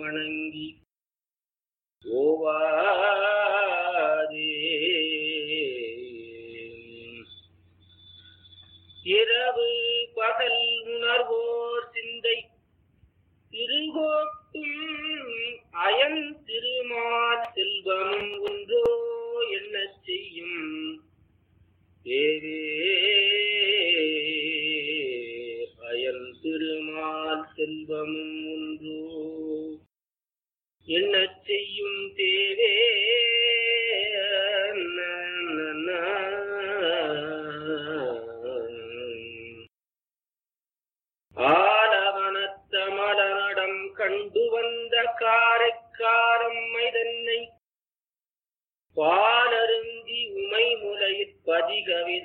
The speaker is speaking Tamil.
வணங்கி ஓவாதே இரவு பகல் உணர்வோர் சிந்தை திருகோட்டும் அயன் திருமால் செல்வமும் ஒன்றோ என்ன செய்யும் தேவே அயன் திருமால் செல்வமும் ஒன்றோ என்ன செய்யும் தேவே ஆலவனத்த மலநடம் கண்டு வந்த காரைக்காரம் மைதன்னை பாலருந்தி உமை முலையிற் பதிகவி